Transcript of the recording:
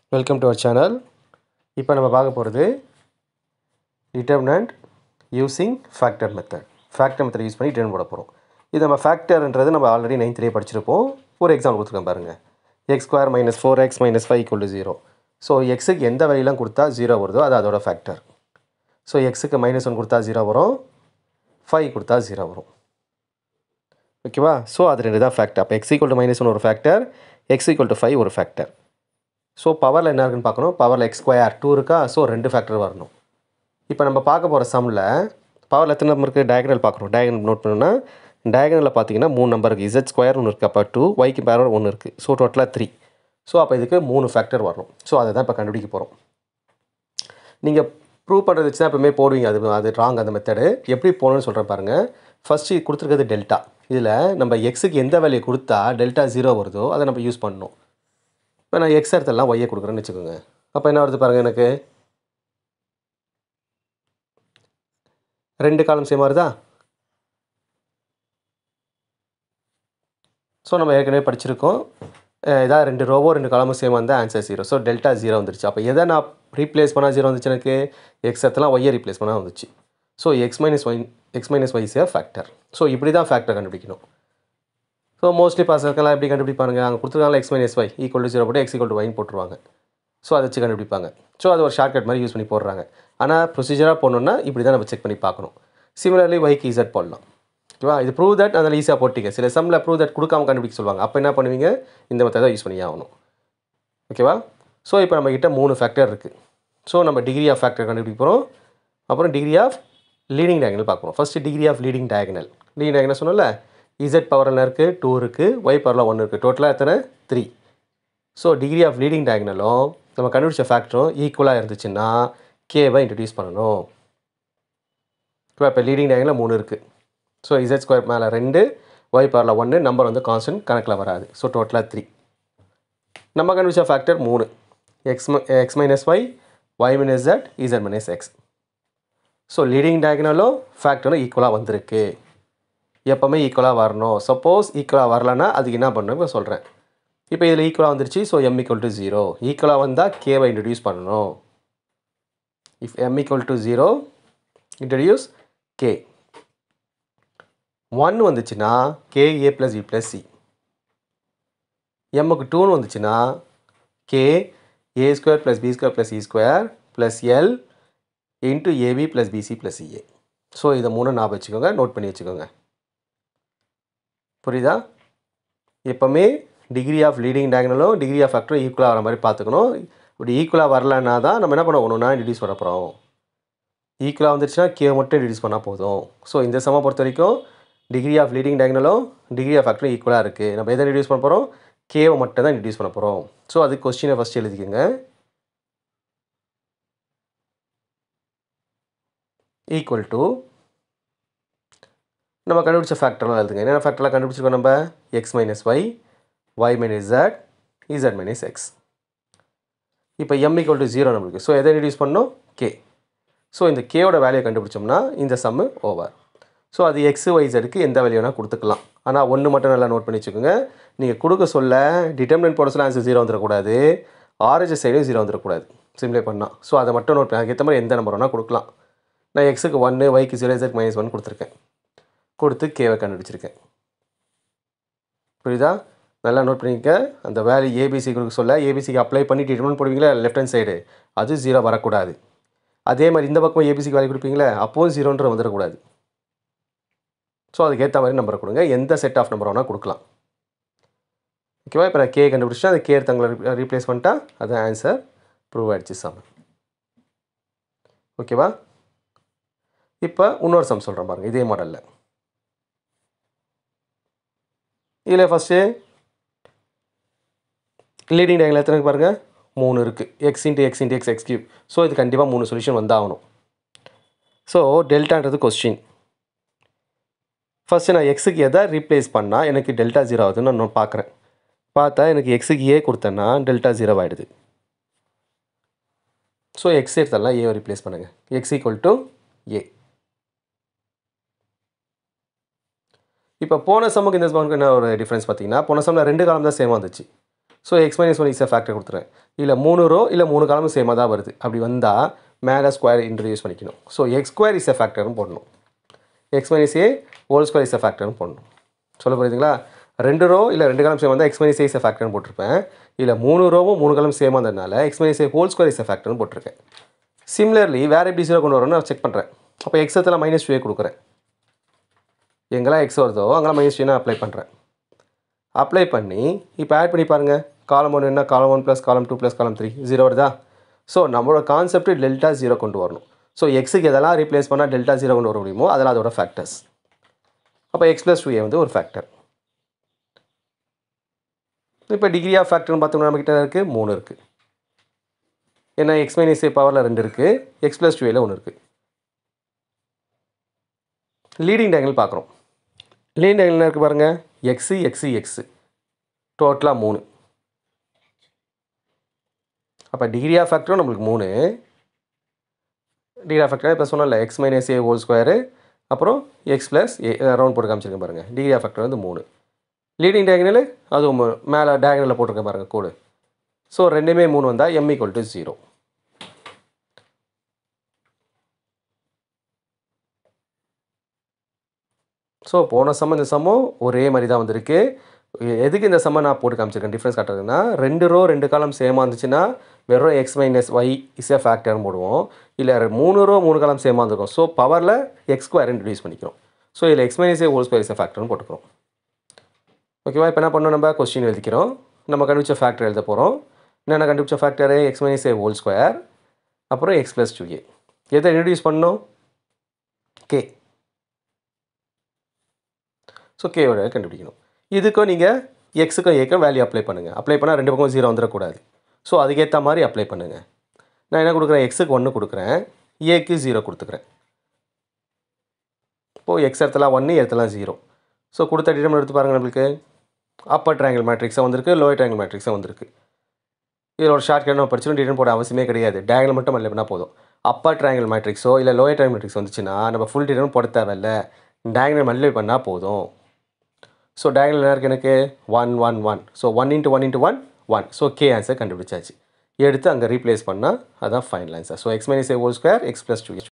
Welcome to our channel இப்போ நம்ம பார்க்க போகிறது determinant using factor method factor method use பண்ணி டிட்டர்மின் போட போகிறோம் இது நம்ம ஃபேக்டர்ன்றது நம்ம ஆல்ரெடி நைன்த்லேயே படிச்சிருப்போம் ஒரு எக்ஸாம்பிள் கொடுத்துருக்கேன் பாருங்கள் x square minus four x minus five equal to zero so எக்ஸுக்கு எந்த வழியெல்லாம் கொடுத்தா ஜீரோ வருதோ அது அதோட ஃபேக்டர் ஸோ எக்ஸுக்கு மைனஸ் ஒன் கொடுத்தா ஜீரோ வரும் ஃபைவ் கொடுத்தா ஜீரோ வரும் ஓகேவா ஸோ அது ரெண்டு தான் ஃபேக்டர் அப்போ x equal to minus one ஒரு factor x equal to five ஒரு ஃபேக்டர் ஸோ பவரில் என்ன இருக்குன்னு பார்க்கணும் பவரில் எக்ஸ் ஸ்கொயர் டூ இருக்கா ஸோ ரெண்டு ஃபேக்டர் வரணும் இப்போ நம்ம பார்க்க போகிற சம்மில் பவரில் எத்தனை நம்பர் இருக்குது டயகனல் பார்க்குறோம் டயகனல் நோட் பண்ணணும்னா டயகனலில் பார்த்தீங்கன்னா மூணு நம்பர் இருக்குது இசட் ஸ்கொயர் ஒன்று இருக்குது அப்போ டூ ஒய்க்கு பேர் ஒன்று இருக்குது ஸோ டோட்டலாக த்ரீ ஸோ அப்போ இதுக்கு மூணு ஃபேக்டர் வரணும் ஸோ அதை தான் இப்போ கண்டுபிடிக்க போகிறோம் நீங்கள் ப்ரூவ் பண்ணுறது வச்சு தான் எப்பவுமே போடுவீங்க அது அது ராங் அந்த மெத்தடு எப்படி போகணும்னு சொல்கிறேன் பாருங்கள் ஃபஸ்ட்டு கொடுத்துருக்கிறது டெல்டா இதில் நம்ம எக்ஸுக்கு எந்த வேல்யூ கொடுத்தா டெல்டா ஜீரோ வருதோ அதை நம்ம யூஸ் பண்ணணும் இப்போ நான் எக்ஸ் இடத்துலலாம் ஒய்யை கொடுக்குறேன்னு வச்சுக்கோங்க அப்போ என்ன வருது பாருங்கள் எனக்கு ரெண்டு காலம் சேம் வருதா ஸோ நம்ம ஏற்கனவே படிச்சிருக்கோம் இதாக ரெண்டு ரோவோ ரெண்டு காலமும் சேம் வந்தால் answer zero so delta zero வந்துருச்சு அப்போ எதை நான் ரீப்ளேஸ் பண்ணால் ஜீரோ வந்துச்சு எனக்கு எக்ஸ் எத்தலாம் ஒய்யை ரீப்ளேஸ் பண்ணால் வந்துச்சு so x minus y x minus y is factor so இப்படி தான் ஃபேக்டர் கண்டுபிடிக்கணும் ஸோ மோஸ்ட்லி பசங்கள்லாம் எப்படி கண்டுபிடிப்பாங்க அங்கே கொடுத்துருக்காங்க x minus y equal to zero போட்டு எக்ஸ் ஈக்குவல் டு ஒயின் போட்டுருவாங்க ஸோ அதை வச்சு கண்டுபிடிப்பாங்க ஸோ அது ஒரு ஷார்ட்கட் மாதிரி யூஸ் பண்ணி போடுறாங்க ஆனால் ப்ரொசீஜராக போடணுன்னா இப்படி தான் நம்ம செக் பண்ணி பார்க்கணும் சிமிலர்லி ஒய்க்கு இசட் போடலாம் ஓகேவா இது ப்ரூவ் தட் அதில் ஈஸியாக போட்டிங்க சில சம்மில் ப்ரூவ் தட் கொடுக்காம கண்டுபிடிக்க சொல்லுவாங்க அப்போ என்ன பண்ணுவீங்க இந்த மெத்தட் யூஸ் பண்ணி ஆகணும் ஓகேவா ஸோ இப்போ நம்மக்கிட்ட மூணு ஃபேக்டர் இருக்குது ஸோ நம்ம டிகிரி ஆஃப் ஃபேக்டர் கண்டுபிடிக்க போகிறோம் அப்புறம் டிகிரி ஆஃப் லீடிங் டயகனல் பார்க்குறோம் first degree of leading diagonal leading diagonal சொன்னல இசட் பவர் என்ன இருக்குது டூ இருக்குது ஒய் பவரில் ஒன்று இருக்குது டோட்டலாக எத்தனை three so degree of leading டயகனலும் நம்ம கண்டுபிடிச்ச ஃபேக்டரும் ஈக்குவலாக இருந்துச்சுன்னா கேவை இன்ட்ரடியூஸ் பண்ணணும் இப்போ இப்போ லீடிங் டயகனில் மூணு இருக்குது ஸோ இசட் ஸ்கொயர் மேலே ரெண்டு ஒய் பவரில் ஒன்று நம்பர் வந்து கான்ஸ்டன்ட் கணக்கில் வராது ஸோ டோட்டலாக த்ரீ நம்ம கண்டுபிடிச்ச ஃபேக்டர் மூணு x x minus y y minus z z minus x so leading டயகனலும் ஃபேக்டரும் ஈக்குவலாக வந்திருக்கு எப்போவுமே ஈக்குவலாக வரணும் சப்போஸ் ஈக்குவலாக வரலன்னா அதுக்கு என்ன பண்ணணும் இப்போ சொல்கிறேன் இப்போ இதில் ஈக்குவலாக வந்துருச்சு so m equal to zero ஈக்குவலாக வந்தால் கேவை இன்ட்ரடியூஸ் பண்ணணும் if m equal to zero introduce k one வந்துச்சுன்னா k a plus e plus c எம்முக்கு டூன்னு வந்துச்சுன்னா k a square plus b square plus e square plus l into ab plus bc plus ea so இதை மூணு ஞாபகம் வச்சுக்கோங்க note பண்ணி வச்சுக்கோங்க புரியுதா எப்போவுமே டிகிரி ஆஃப் லீடிங் டயகனலும் டிகிரி ஆஃப் ஃபேக்டரும் ஈக்குவலாக வர மாதிரி பார்த்துக்கணும் இப்படி ஈக்குவலாக வரலன்னா தான் நம்ம என்ன பண்ண ஒன்றுனா இன்ட்ரடியூஸ் பண்ண போகிறோம் ஈக்குவலாக வந்துருச்சுன்னா கே மட்டும் இன்ட்ரடியூஸ் பண்ணால் போதும் ஸோ இந்த சம பொறுத்த வரைக்கும் டிகிரி ஆஃப் லீடிங் டயகனலும் டிகிரி ஆஃப் ஃபேக்டரும் ஈக்குவலாக இருக்குது நம்ம எதை இன்ட்ரடியூஸ் பண்ண போகிறோம் கேவை மட்டும் தான் இன்ட்ரடியூஸ் பண்ண போகிறோம் ஸோ அது கொஸ்டினை ஃபஸ்ட் எழுதிக்கோங்க ஈக்குவல் டு நம்ம கண்டுபிடிச்ச ஃபேக்டர்லாம் எழுதுங்க என்னென்ன ஃபேக்டர்லாம் கண்டுபிடிச்சிருக்கோம் நம்ம x minus y y minus z z minus x இப்போ எம் ஈக்குவல் டு ஜீரோ நம்மளுக்கு ஸோ எதை ரெடியூஸ் பண்ணோம் கே ஸோ இந்த கேவோட வேல்யூ கண்டுபிடிச்சோம்னா இந்த சம்மு ஓவர் ஸோ அது எக்ஸ் ஒய் ஜெடுக்கு எந்த வேல்யூ வேணால் கொடுத்துக்கலாம் ஆனால் ஒன்று மட்டும் நல்லா நோட் பண்ணி வச்சுக்கோங்க நீங்கள் கொடுக்க சொல்ல டிட்டர்மினன்ட் போட சொல்ல ஆன்சர் ஜீரோ வந்துடக்கூடாது ஆரஞ்சு சைடும் ஜீரோ வந்துடக்கூடாது சிம்ப்ளை பண்ணால் ஸோ அதை மட்டும் நோட் பண்ணி அதுக்கேற்ற மாதிரி எந்த நம்பர் வேணால் கொடுக்கலாம் நான் எக்ஸுக்கு ஒன்று ஒய்க்கு ஜீரோ இசட் மைனஸ் ஒன் கொடுத்துருக்கேன் கொடுத்து கேவை கண்டுபிடிச்சிருக்கேன் புரியுதா நல்லா நோட் பண்ணிக்க அந்த வேல்யூ ஏபிசி கொடுக்க சொல்ல ஏபிசிக்கு அப்ளை பண்ணி ட்ரீட்மெண்ட் போடுவீங்களா லெஃப்ட் ஹேண்ட் சைடு அது ஜீரோ வரக்கூடாது அதே மாதிரி இந்த பக்கம் ஏபிசிக்கு வேல்யூ கொடுப்பீங்களே அப்போவும் ஜீரோன்ற வந்துடக்கூடாது ஸோ அதுக்கேற்ற மாதிரி நம்பரை கொடுங்க எந்த செட் ஆஃப் நம்பர் வேணால் கொடுக்கலாம் ஓகேவா இப்போ நான் கே கண்டுபிடிச்சா அந்த கே எடுத்தவங்களை ரீப்ளேஸ் பண்ணிட்டா அது ஆன்சர் ப்ரூவ் ஆகிடுச்சு சம் ஓகேவா இப்போ இன்னொரு சம் சொல்கிறேன் பாருங்கள் இதே மாடலில் இதில் ஃபஸ்ட்டு லீடிங் டயங்கில் எத்தனை பாருங்கள் மூணு இருக்குது x into x into x x cube so இது கண்டிப்பாக மூணு சொல்யூஷன் வந்தாகணும் ஸோ டெல்டான்றது கொஸ்டின் ஃபஸ்ட்டு நான் எக்ஸுக்கு எதை ரீப்ளேஸ் பண்ணால் எனக்கு டெல்டா ஜீரோ ஆகுதுன்னு நான் பார்க்குறேன் பார்த்தா எனக்கு எக்ஸுக்கு ஏ கொடுத்தேன்னா டெல்டா ஜீரோ ஆகிடுது ஸோ எக்ஸ் எடுத்தெல்லாம் ஏவை ரீப்ளேஸ் பண்ணுங்கள் எக்ஸ் ஈக்குவல் டு ஏ இப்போ போன சம்முக்கு இந்த சம்முக்கு என்ன ஒரு டிஃப்ரென்ஸ் பார்த்தீங்கன்னா போன சம்மில் ரெண்டு காலம் தான் சேமாக வந்துச்சு so x minus one is a factor கொடுத்துருவேன் இல்லை மூணு ரோ இல்லை மூணு காலமும் சேமாக தான் வருது அப்படி வந்தால் மேலே ஸ்கொயர் இன்ட்ரடியூஸ் பண்ணிக்கணும் so x square is a ஃபேக்டர்னு போடணும் x minus a whole square is a ஃபேக்டர்னு போடணும் சொல்ல புரியுதுங்களா ரெண்டு ரோ இல்லை ரெண்டு காலம் சேம் வந்தால் x minus a is a ஃபேக்டர்னு போட்டிருப்பேன் இல்லை மூணு ரோவும் மூணு காலம் சேமாக இருந்ததுனால x minus a whole square is a ஃபேக்டர்னு போட்டிருக்கேன் சிமிலர்லி வேறு எப்படி ஜீரோ கொண்டு வரணும்னு நான் செக் பண்ணுறேன் அப்போ எக்ஸ் எத்தனை மைனஸ் டூவே கொடுக்குறேன் எங்கெல்லாம் எக்ஸ் வருதோ அங்கெல்லாம் மைனஸ் டூ நான் அப்ளை பண்ணுறேன் அப்ளை பண்ணி இப்போ ஆட் பண்ணி பாருங்கள் காலம் ஒன்று என்ன column one plus column two plus column three zero வருதா ஸோ நம்மளோட கான்செப்ட் டெல்டா ஜீரோ கொண்டு வரணும் ஸோ எக்ஸுக்கு எதெல்லாம் ரீப்ளேஸ் பண்ணால் டெல்டா ஜீரோ கொண்டு வர முடியுமோ அதெல்லாம் அதோட ஃபேக்டர்ஸ் அப்போ எக்ஸ் ப்ளஸ் டூ ஏ வந்து ஒரு ஃபேக்டர் இப்போ டிகிரி ஆஃப் ஃபேக்டர்னு பார்த்தோம்னா நம்மக்கிட்ட இருக்குது மூணு இருக்குது ஏன்னா எக்ஸ் மைனஸ் ஏ பவரில் ரெண்டு இருக்குது எக்ஸ் ப்ளஸ் டூ ஏல ஒன்று இருக்குது லீடிங் டேங்கிள் பார்க்குறோம் லீடிங் டேங்கிள் இருக்குது பாருங்கள் எக்ஸு எக்ஸு எக்ஸு டோட்டலாக மூணு அப்போ டிகிரி ஆஃப் ஃபேக்டரும் நம்மளுக்கு மூணு டிகிரி ஆஃப் ஃபேக்டர் இப்போ சொன்னல x minus a whole square அப்புறம் எக்ஸ் ப்ளஸ் ஏ ரவுண்ட் போட்டு காமிச்சிருக்கேன் பாருங்கள் டிகிரி ஆஃப் ஃபேக்டர் வந்து மூணு லீடிங் டயகனல் அதுவும் மூணு. மேலே டயகனலில் போட்டிருக்கேன் பாருங்கள் கோடு ஸோ ரெண்டுமே மூணு வந்தால் m equal to zero so போன சம்ம இந்த சம்மம் ஒரே மாதிரி தான் வந்திருக்கு எ- எதுக்கு இந்த சம்ம நான் போட்டு காமிச்சிருக்கேன் டிஃப்ரென்ஸ் காட்டுறதுன்னா ரெண்டு ரோ ரெண்டு காலம் சேமாக இருந்துச்சுன்னா வெறும் x minus y is a ஃபேக்டர்னு போடுவோம் இல்லை மூணு ரோ மூணு காலம் சேமாக இருந்திருக்கும் ஸோ பவரில் எக்ஸ் ஸ்கொயர் இன்ட்ரடியூஸ் பண்ணிக்கிறோம் ஸோ இதில் x minus a whole square is a ஃபேக்டர்னு போட்டுக்கிறோம் ஓகேவா இப்போ என்ன பண்ணோம் நம்ம கொஸ்டின் எழுதிக்கிறோம் நம்ம கண்டுபிடிச்ச ஃபேக்டர் எழுத போகிறோம் என்னென்ன கண்டுபிடிச்ச factor x minus a whole square அப்புறம் எக்ஸ் ப்ளஸ் டூ ஏ எதை இன்ட்ரடியூஸ் பண்ணோம் கே ஸோ கேவோட கண்டுபிடிக்கணும் இதுக்கும் நீங்கள் எக்ஸுக்கும் ஏக்கும் வேல்யூ அப்ளை பண்ணுங்கள் அப்ளை பண்ணால் ரெண்டு பக்கம் ஜீரோ வந்துடக்கூடாது ஸோ அதுக்கேற்ற மாதிரி அப்ளை பண்ணுங்கள் நான் என்ன கொடுக்குறேன் எக்ஸுக்கு ஒன்று கொடுக்குறேன் ஏக்கு ஜீரோ கொடுத்துக்கிறேன் இப்போது எக்ஸ் இடத்துல ஒன்று இடத்துல ஜீரோ ஸோ கொடுத்த டிடம் எடுத்து பாருங்கள் நம்மளுக்கு அப்பர் ட்ரையாங்கிள் மேட்ரிக்ஸாக வந்திருக்கு லோயர் ட்ரையாங்கிள் மேட்ரிக்ஸாக வந்திருக்கு இதில் ஒரு ஷார்ட் கட் நம்ம படிச்சிடும் டிடன் போட அவசியமே கிடையாது டயங்கல் மட்டும் மல்ல பண்ணால் போதும் அப்பர் ட்ரையாங்கிள் மேட்ரிக்ஸோ இல்லை லோயர் ட்ரையாங்கிள் மேட்ரிக்ஸ் வந்துச்சுன்னா நம்ம ஃபுல் டிடன் போட தேவையில்ல டயங்கல் மல்ல பண்ணால் போதும் ஸோ டயங்கல் என்ன இருக்குது எனக்கு one one one so one into one into one one so k answer கண்டுபிடிச்சாச்சு எடுத்து அங்கே ரீப்ளேஸ் பண்ணால் அதான் final answer so x minus a whole square x plus two